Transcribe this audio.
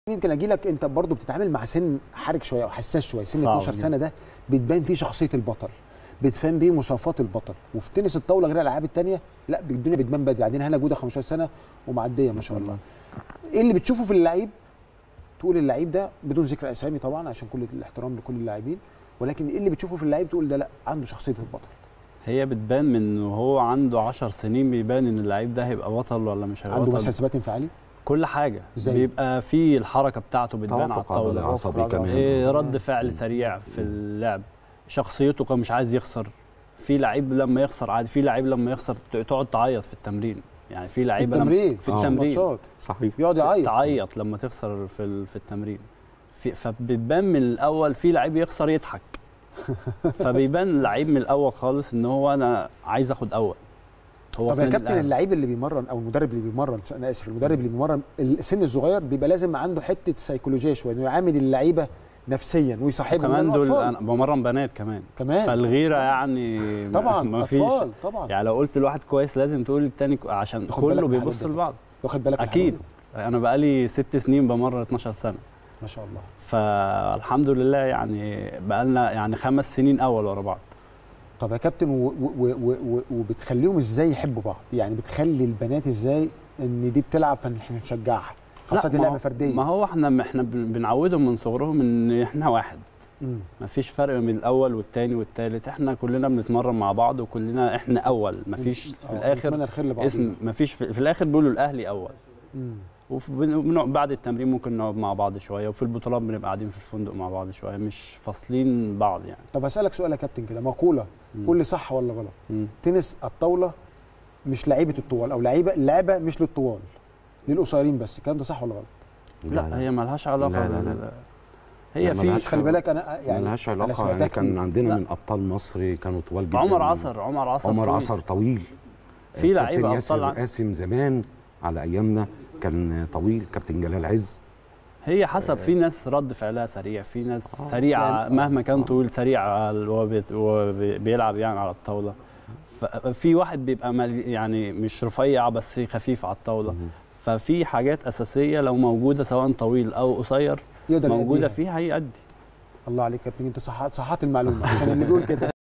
يمكن اجي لك انت برضو بتتعامل مع سن حرج شويه او حساس شويه سن صعب 12 جدا. سنه ده بتبان فيه شخصيه البطل بتبان بيه مواصفات البطل وفي تنس الطاوله غير الالعاب الثانيه لا الدنيا بتبان بدري بعدين هنا جوده 15 سنه ومعديه ما شاء الله ايه اللي بتشوفه في اللعيب تقول اللعيب ده بدون ذكر اسامي طبعا عشان كل الاحترام لكل اللاعبين ولكن ايه اللي بتشوفه في اللعيب تقول ده لا عنده شخصيه البطل هي بتبان من إنه هو عنده 10 سنين بيبان ان اللعيب ده هيبقى بطل ولا مش هيبقى عنده بطل مثلا ثبات انفعالي كل حاجه إزاي؟ بيبقى في الحركه بتاعته بتبان على توافق عضلي الطاوله عصبي توافق كمان إيه رد فعل سريع في اللعب شخصيته كان مش عايز يخسر في لعيب لما يخسر عادي في لعيب لما يخسر ت- تقعد تعيط في التمرين يعني في في لعيبه لما- التمرين في آه. التمرين ماتشات صحيح بيقعد يعيط تعيط لما تخسر في ال- في التمرين في فبتبان من الاول في لعيب يخسر يضحك فبيبان لعيب من الاول خالص ان هو انا عايز اخد اول هو طب يا فين كابتن الأهل؟ اللعيب اللي بيمرن او المدرب اللي بيمرن انا اسف المدرب اللي بيمرن السن الصغير بيبقى لازم عنده حته سيكولوجيه شويه انه يعامل اللعيبه نفسيا ويصاحبهم كمان لأنه دول أطفال. انا بمرن بنات كمان كمان فالغيره يعني ما- طبعا ما فيش اطفال طبعا يعني لو قلت لواحد كويس لازم تقول للتاني كو- عشان تاخد بالك كله من الحاجات بيبص دي. لبعض واخد بالك من اكيد الحاجات انا بقالي ست سنين بمرن 12 سنه دي؟ ما شاء الله فالحمد لله يعني بقالنا يعني خمس سنين اول ورا بعض طب يا كابتن و- و- و- و- وبتخليهم ازاي يحبوا بعض يعني بتخلي البنات ازاي ان دي بتلعب فاحنا نشجعها خاصه لا، دي ما لعبه هو- فرديه ما هو احنا احنا بن- بنعودهم من صغرهم ان احنا واحد مم. ما فيش فرق بين الاول والتاني والتالت احنا كلنا بنتمرن مع بعض وكلنا احنا اول ما فيش في آه، الاخر نتمنى الخير لبعض اسم ما فيش في, في الاخر بيقولوا الاهلي اول مم. وبنقعد بعد التمرين ممكن نقعد مع بعض شويه وفي البطولات بنبقى قاعدين في الفندق مع بعض شويه مش فاصلين بعض يعني طب هسالك سؤال يا كابتن كده مقوله مم. قول لي صح ولا غلط مم. تنس الطاوله مش لعيبه الطوال او لعيبه اللعبه مش للطوال للقصيرين بس الكلام ده صح ولا غلط لا, هي مالهاش علاقه لا، لا، لا. بال- هي لا، في ملهاش بس خلي بالك انا يعني ملهاش أنا علاقه سمعتها يعني كان كتير. عندنا لا. من ابطال مصر كانوا طوال جدا عمر عصر عمر عصر عمر طويل. عصر طويل في لعيبة كابتن أبطال ياسر عن- قاسم زمان على ايامنا كان طويل كابتن جلال عز هي حسب في ناس رد فعلها سريع في ناس آه، سريعه يعني- مهما كان آه. طويل سريع على- وهو بيت- وهو بي- بيلعب يعني على الطاوله ففي واحد بيبقى مل- يعني مش رفيع بس خفيف على الطاوله مهم. ففي حاجات اساسيه لو موجوده سواء طويل او قصير يقدر موجوده يأديها. فيها هيأدي الله عليك يا كابتن انت صححت صححت المعلومه عشان اللي بيقول كده